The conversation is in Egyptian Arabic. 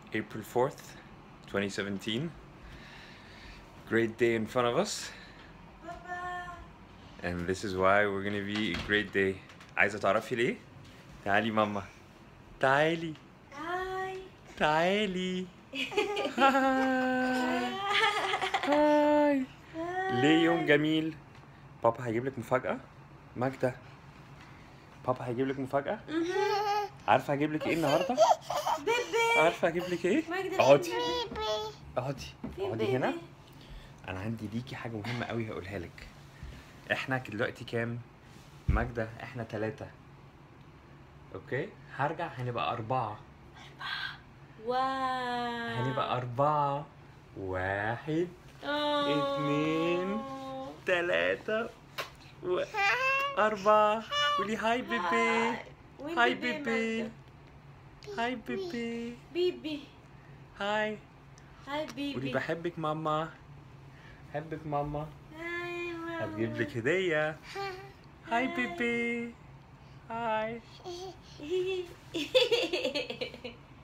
April 4th, 2017. Great day in front of us, and this is why we're gonna be a great day. عايزة تعرفي ليه؟ تعالي ماما تعالي هاي تعالي هاي ليه يوم جميل بابا هيجيب لك مفاجأة ماجدة بابا هيجيب لك مفاجأة عارفة هجيب لك ايه النهاردة بيبي عارفة هجيب لك ايه ماجدة اقعدي بيبي. اقعدي في اقعدي هنا بيبي. انا عندي ليكي حاجة مهمة قوي هقولها لك احنا دلوقتي كام ماجدة احنا ثلاثة اوكي هرجع هنبقى أربعة واو هنبقى أربعة واحد أوه. اتنين. ثلاثة و... أربعة قولي هاي بيبي وين هاي بيبي بيبي ماجدة؟ هاي بيبي بيبي هاي هاي قولي بيبي بحبك ماما بحبك ماما هاي ماما. هتجيب لك هدية هاي بيبي هاي